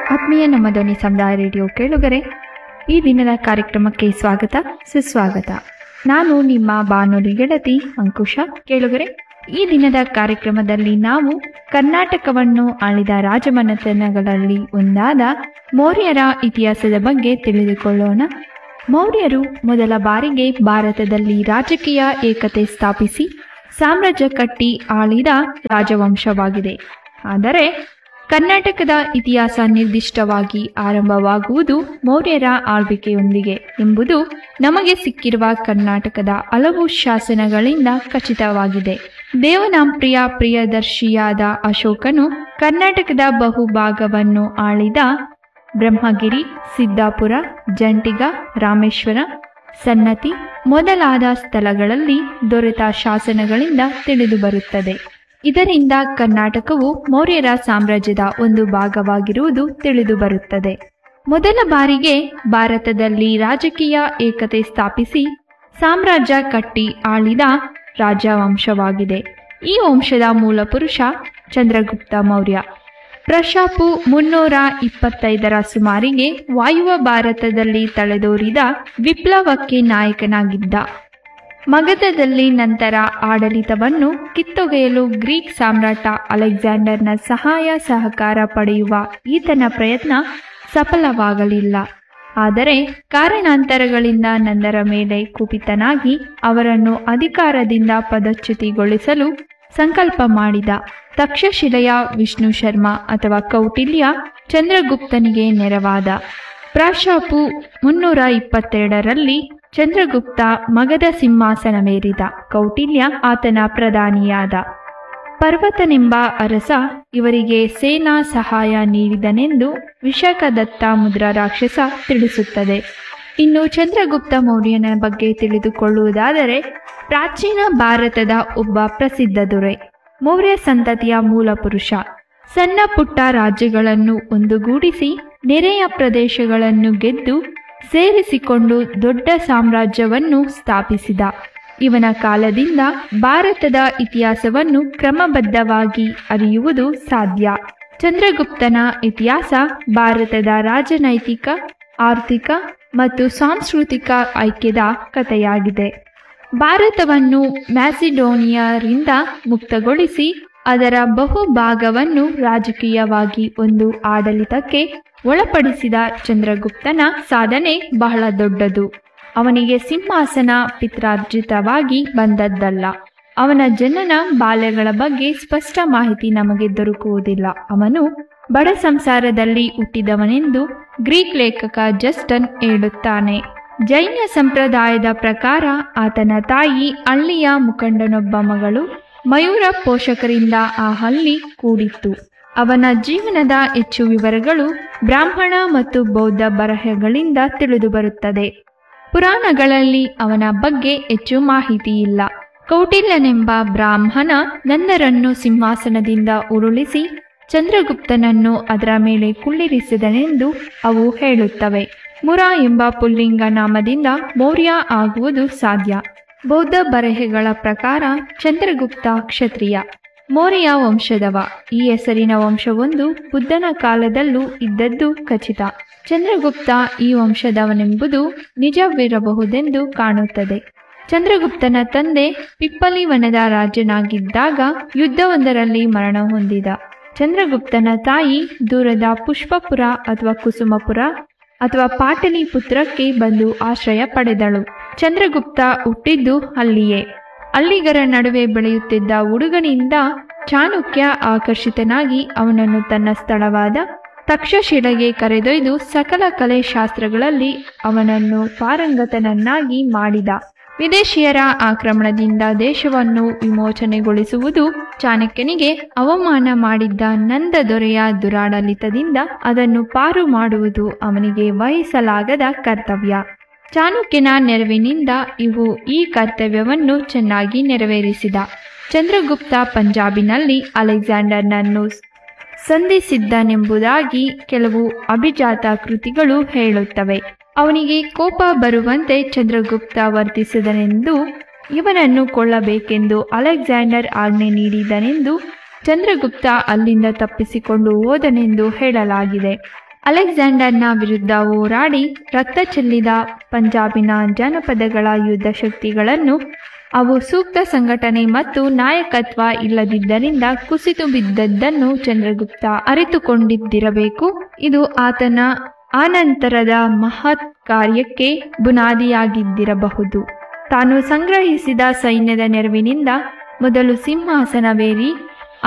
ಆತ್ಮೀಯ ನಮ್ಮ ಧ್ವನಿ ಸಮುದಾಯ ರೇಡಿಯೋ ಕೇಳುಗರೆ ಈ ದಿನದ ಕಾರ್ಯಕ್ರಮಕ್ಕೆ ಸ್ವಾಗತ ಸುಸ್ವಾಗತ ನಾನು ನಿಮ್ಮ ಬಾನುಲಿ ಗೆಳತಿ ಅಂಕುಶ ಕೇಳುಗರೆ ಈ ದಿನದ ಕಾರ್ಯಕ್ರಮದಲ್ಲಿ ನಾವು ಕರ್ನಾಟಕವನ್ನು ಆಳಿದ ರಾಜಮನೆತನಗಳಲ್ಲಿ ಒಂದಾದ ಮೌರ್ಯರ ಇತಿಹಾಸದ ಬಗ್ಗೆ ತಿಳಿದುಕೊಳ್ಳೋಣ ಮೌರ್ಯರು ಮೊದಲ ಬಾರಿಗೆ ಭಾರತದಲ್ಲಿ ರಾಜಕೀಯ ಏಕತೆ ಸ್ಥಾಪಿಸಿ ಸಾಮ್ರಾಜ್ಯ ಕಟ್ಟಿ ಆಳಿದ ರಾಜವಂಶವಾಗಿದೆ ಆದರೆ ಕರ್ನಾಟಕದ ಇತಿಹಾಸ ನಿರ್ದಿಷ್ಟವಾಗಿ ಆರಂಭವಾಗುವುದು ಮೌರ್ಯರ ಆಳ್ವಿಕೆಯೊಂದಿಗೆ ಎಂಬುದು ನಮಗೆ ಸಿಕ್ಕಿರುವ ಕರ್ನಾಟಕದ ಹಲವು ಶಾಸನಗಳಿಂದ ಖಚಿತವಾಗಿದೆ ದೇವನಾಂಪ್ರಿಯ ಪ್ರಿಯದರ್ಶಿಯಾದ ಅಶೋಕನು ಕರ್ನಾಟಕದ ಬಹುಭಾಗವನ್ನು ಆಳಿದ ಬ್ರಹ್ಮಗಿರಿ ಸಿದ್ದಾಪುರ ಜಂಟಿಗ ರಾಮೇಶ್ವರ ಸನ್ನತಿ ಮೊದಲಾದ ಸ್ಥಳಗಳಲ್ಲಿ ದೊರೆತ ಶಾಸನಗಳಿಂದ ತಿಳಿದುಬರುತ್ತದೆ ಇದರಿಂದ ಕರ್ನಾಟಕವು ಮೌರ್ಯರ ಸಾಮ್ರಾಜ್ಯದ ಒಂದು ಭಾಗವಾಗಿರುವುದು ತಿಳಿದುಬರುತ್ತದೆ ಮೊದಲ ಬಾರಿಗೆ ಭಾರತದಲ್ಲಿ ರಾಜಕೀಯ ಏಕತೆ ಸ್ಥಾಪಿಸಿ ಸಾಮ್ರಾಜ್ಯ ಕಟ್ಟಿ ಆಳಿದ ರಾಜವಂಶವಾಗಿದೆ ಈ ವಂಶದ ಮೂಲಪುರುಷ ಚಂದ್ರಗುಪ್ತ ಮೌರ್ಯ ಪ್ರಶಾಪು ಮುನ್ನೂರ ಇಪ್ಪತ್ತೈದರ ಸುಮಾರಿಗೆ ವಾಯುವ ಭಾರತದಲ್ಲಿ ತಲೆದೋರಿದ ವಿಪ್ಲವಕ್ಕೆ ನಾಯಕನಾಗಿದ್ದ ಮಗಧದಲ್ಲಿ ನಂತರ ಆಡಳಿತವನ್ನು ಕಿತ್ತೊಗೆಯಲು ಗ್ರೀಕ್ ಸಾಮ್ರಾಟ ಅಲೆಕ್ಸಾಂಡರ್ನ ಸಹಾಯ ಸಹಕಾರ ಪಡೆಯುವ ಈತನ ಪ್ರಯತ್ನ ಸಫಲವಾಗಲಿಲ್ಲ ಆದರೆ ಕಾರಣಾಂತರಗಳಿಂದ ನಂದರ ಮೇಲೆ ಕುಪಿತನಾಗಿ ಅವರನ್ನು ಅಧಿಕಾರದಿಂದ ಪದಚ್ಯುತಿಗೊಳಿಸಲು ಸಂಕಲ್ಪ ಮಾಡಿದ ತಕ್ಷಶಿಲೆಯ ವಿಷ್ಣು ಶರ್ಮ ಅಥವಾ ಕೌಟಿಲ್ಯ ಚಂದ್ರಗುಪ್ತನಿಗೆ ನೆರವಾದ ಪ್ರಾಶಾಪು ಮುನ್ನೂರ ಇಪ್ಪತ್ತೆರಡರಲ್ಲಿ ಚಂದ್ರಗುಪ್ತ ಮಗಧ ಸಿಂಹಾಸನವೇರಿದ ಕೌಟಿಲ್ಯ ಆತನ ಪ್ರಧಾನಿಯಾದ ಪರ್ವತನೆಂಬ ಅರಸ ಇವರಿಗೆ ಸೇನಾ ಸಹಾಯ ನೀಡಿದನೆಂದು ವಿಶಾಖದತ್ತ ಮುದ್ರಾ ರಾಕ್ಷಸ ತಿಳಿಸುತ್ತದೆ ಇನ್ನು ಚಂದ್ರಗುಪ್ತ ಮೌರ್ಯನ ಬಗ್ಗೆ ತಿಳಿದುಕೊಳ್ಳುವುದಾದರೆ ಪ್ರಾಚೀನ ಭಾರತದ ಒಬ್ಬ ಪ್ರಸಿದ್ಧ ದೊರೆ ಮೌರ್ಯ ಸಂತತಿಯ ಮೂಲಪುರುಷ ಸಣ್ಣ ಪುಟ್ಟ ರಾಜ್ಯಗಳನ್ನು ಒಂದುಗೂಡಿಸಿ ನೆರೆಯ ಪ್ರದೇಶಗಳನ್ನು ಗೆದ್ದು ಸೇರಿಸಿಕೊಂಡು ದೊಡ್ಡ ಸಾಮ್ರಾಜ್ಯವನ್ನು ಸ್ಥಾಪಿಸಿದ ಇವನ ಕಾಲದಿಂದ ಭಾರತದ ಇತಿಹಾಸವನ್ನು ಕ್ರಮಬದ್ಧವಾಗಿ ಅರಿಯುವುದು ಸಾಧ್ಯ ಚಂದ್ರಗುಪ್ತನ ಇತಿಹಾಸ ಭಾರತದ ರಾಜನೈತಿಕ ಆರ್ಥಿಕ ಮತ್ತು ಸಾಂಸ್ಕೃತಿಕ ಐಕ್ಯದ ಕಥೆಯಾಗಿದೆ ಭಾರತವನ್ನು ಮ್ಯಾಸಿಡೋನಿಯಾರಿಂದ ಮುಕ್ತಗೊಳಿಸಿ ಅದರ ಬಹುಭಾಗವನ್ನು ರಾಜಕೀಯವಾಗಿ ಒಂದು ಆಡಳಿತಕ್ಕೆ ಒಳಪಡಿಸಿದ ಚಂದ್ರಗುಪ್ತನ ಸಾಧನೆ ಬಹಳ ದೊಡ್ಡದು ಅವನಿಗೆ ಸಿಂಹಾಸನ ಪಿತ್ರಾರ್ಜಿತವಾಗಿ ಬಂದದ್ದಲ್ಲ ಅವನ ಜನನ ಬಾಲ್ಯಗಳ ಬಗ್ಗೆ ಸ್ಪಷ್ಟ ಮಾಹಿತಿ ನಮಗೆ ದೊರಕುವುದಿಲ್ಲ ಅವನು ಬಡ ಸಂಸಾರದಲ್ಲಿ ಹುಟ್ಟಿದವನೆಂದು ಗ್ರೀಕ್ ಲೇಖಕ ಜಸ್ಟನ್ ಹೇಳುತ್ತಾನೆ ಜೈನ ಸಂಪ್ರದಾಯದ ಪ್ರಕಾರ ಆತನ ತಾಯಿ ಹಳ್ಳಿಯ ಮುಖಂಡನೊಬ್ಬ ಮಗಳು ಮಯೂರ ಪೋಷಕರಿಂದ ಆ ಹಳ್ಳಿ ಕೂಡಿತ್ತು ಅವನ ಜೀವನದ ಹೆಚ್ಚು ವಿವರಗಳು ಬ್ರಾಹ್ಮಣ ಮತ್ತು ಬೌದ್ಧ ಬರಹಗಳಿಂದ ತಿಳಿದುಬರುತ್ತದೆ ಪುರಾಣಗಳಲ್ಲಿ ಅವನ ಬಗ್ಗೆ ಹೆಚ್ಚು ಮಾಹಿತಿ ಇಲ್ಲ ಕೌಟಿಲ್ಯನೆಂಬ ಬ್ರಾಹ್ಮಣ ನಂದರನ್ನು ಸಿಂಹಾಸನದಿಂದ ಉರುಳಿಸಿ ಚಂದ್ರಗುಪ್ತನನ್ನು ಅದರ ಮೇಲೆ ಕುಳ್ಳಿರಿಸಿದನೆಂದು ಅವು ಹೇಳುತ್ತವೆ ಮುರ ಎಂಬ ಪುಲ್ಲಿಂಗ ನಾಮದಿಂದ ಮೌರ್ಯ ಆಗುವುದು ಸಾಧ್ಯ ಬೌದ್ಧ ಬರೆಹಗಳ ಪ್ರಕಾರ ಚಂದ್ರಗುಪ್ತ ಕ್ಷತ್ರಿಯ ಮೌರ್ಯ ವಂಶದವ ಈ ಹೆಸರಿನ ವಂಶವೊಂದು ಬುದ್ಧನ ಕಾಲದಲ್ಲೂ ಇದ್ದದ್ದು ಖಚಿತ ಚಂದ್ರಗುಪ್ತ ಈ ವಂಶದವನೆಂಬುದು ನಿಜವಿರಬಹುದೆಂದು ಕಾಣುತ್ತದೆ ಚಂದ್ರಗುಪ್ತನ ತಂದೆ ಪಿಪ್ಪಲಿವನದ ರಾಜನಾಗಿದ್ದಾಗ ಯುದ್ಧವೊಂದರಲ್ಲಿ ಮರಣ ಹೊಂದಿದ ಚಂದ್ರಗುಪ್ತನ ತಾಯಿ ದೂರದ ಪುಷ್ಪಪುರ ಅಥವಾ ಕುಸುಮಪುರ ಅಥವಾ ಪಾಟಲಿಪುತ್ರಕ್ಕೆ ಬಂದು ಆಶ್ರಯ ಪಡೆದಳು ಚಂದ್ರಗುಪ್ತ ಹುಟ್ಟಿದ್ದು ಅಲ್ಲಿಯೇ ಅಲ್ಲಿಗರ ನಡುವೆ ಬೆಳೆಯುತ್ತಿದ್ದ ಹುಡುಗನಿಂದ ಚಾಣಕ್ಯ ಆಕರ್ಷಿತನಾಗಿ ಅವನನ್ನು ತನ್ನ ಸ್ಥಳವಾದ ತಕ್ಷಶಿಲೆಗೆ ಕರೆದೊಯ್ದು ಸಕಲ ಕಲೆ ಶಾಸ್ತ್ರಗಳಲ್ಲಿ ಅವನನ್ನು ಪಾರಂಗತನನ್ನಾಗಿ ಮಾಡಿದ ವಿದೇಶಿಯರ ಆಕ್ರಮಣದಿಂದ ದೇಶವನ್ನು ವಿಮೋಚನೆಗೊಳಿಸುವುದು ಚಾಣಕ್ಯನಿಗೆ ಅವಮಾನ ಮಾಡಿದ್ದ ನಂದ ದೊರೆಯ ದುರಾಡಳಿತದಿಂದ ಅದನ್ನು ಪಾರು ಮಾಡುವುದು ಅವನಿಗೆ ವಹಿಸಲಾಗದ ಕರ್ತವ್ಯ ಚಾಣಕ್ಯನ ನೆರವಿನಿಂದ ಇವು ಈ ಕರ್ತವ್ಯವನ್ನು ಚೆನ್ನಾಗಿ ನೆರವೇರಿಸಿದ ಚಂದ್ರಗುಪ್ತ ಪಂಜಾಬಿನಲ್ಲಿ ಅಲೆಕ್ಸಾಂಡರ್ನನ್ನು ಸಂಧಿಸಿದ್ದನೆಂಬುದಾಗಿ ಕೆಲವು ಅಭಿಜಾತ ಕೃತಿಗಳು ಹೇಳುತ್ತವೆ ಅವನಿಗೆ ಕೋಪ ಬರುವಂತೆ ಚಂದ್ರಗುಪ್ತ ವರ್ತಿಸಿದನೆಂದು ಇವನನ್ನು ಕೊಳ್ಳಬೇಕೆಂದು ಅಲೆಕ್ಸಾಂಡರ್ ಆಜ್ಞೆ ನೀಡಿದನೆಂದು ಚಂದ್ರಗುಪ್ತ ಅಲ್ಲಿಂದ ತಪ್ಪಿಸಿಕೊಂಡು ಹೋದನೆಂದು ಹೇಳಲಾಗಿದೆ ಅಲೆಕ್ಸಾಂಡರ್ನ ವಿರುದ್ಧ ಹೋರಾಡಿ ರಕ್ತ ಚೆಲ್ಲಿದ ಪಂಜಾಬಿನ ಜನಪದಗಳ ಯುದ್ಧ ಶಕ್ತಿಗಳನ್ನು ಅವು ಸೂಕ್ತ ಸಂಘಟನೆ ಮತ್ತು ನಾಯಕತ್ವ ಇಲ್ಲದಿದ್ದರಿಂದ ಕುಸಿತು ಬಿದ್ದದ್ದನ್ನು ಚಂದ್ರಗುಪ್ತ ಅರಿತುಕೊಂಡಿದ್ದಿರಬೇಕು ಇದು ಆತನ ಆನಂತರದ ಮಹತ್ ಕಾರ್ಯಕ್ಕೆ ಬುನಾದಿಯಾಗಿದ್ದಿರಬಹುದು ತಾನು ಸಂಗ್ರಹಿಸಿದ ಸೈನ್ಯದ ನೆರವಿನಿಂದ ಮೊದಲು ಸಿಂಹಾಸನವೇರಿ